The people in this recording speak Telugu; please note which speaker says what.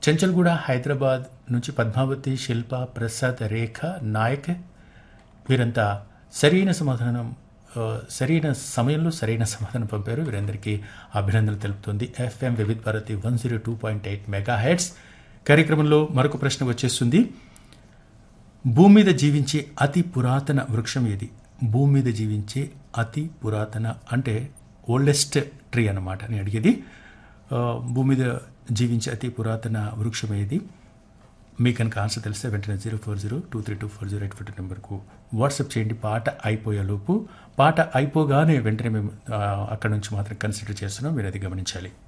Speaker 1: చెంచల్గూడ హైదరాబాద్ నుంచి పద్మావతి శిల్ప ప్రసాద్ రేఖ నాయక్ వీరంతా సరైన సమాధానం ఆ, సరైన సమయంలో సరైన సమాధానం పంపారు వీరందరికీ అభినందనలు తెలుపుతుంది FM Vividh Bharati one zero two point eight mega heads కార్యక్రమంలో మరొక ప్రశ్న వచ్చేస్తుంది భూమి మీద జీవించే అతి పురాతన వృక్షం ఏది భూమి మీద జీవించే అతి పురాతన అంటే ఓల్డెస్ట్ ట్రీ అన్నమాట అని అడిగేది ఆ, భూమి మీద జీవించే అతి పురాతన వృక్షం ఏది మీ కనుక ఆన్సర్ తెలిస్తే వెంటనే zero four zero two three two four zero eight four నెంబర్కు వాట్సాప్ చేయండి పాట అయిపోయేలోపు పాట అయిపోగానే వెంటనే మేము ఆ, అక్కడ నుంచి మాత్రం కన్సిడర్ చేస్తున్నాం మీరు అది గమనించాలి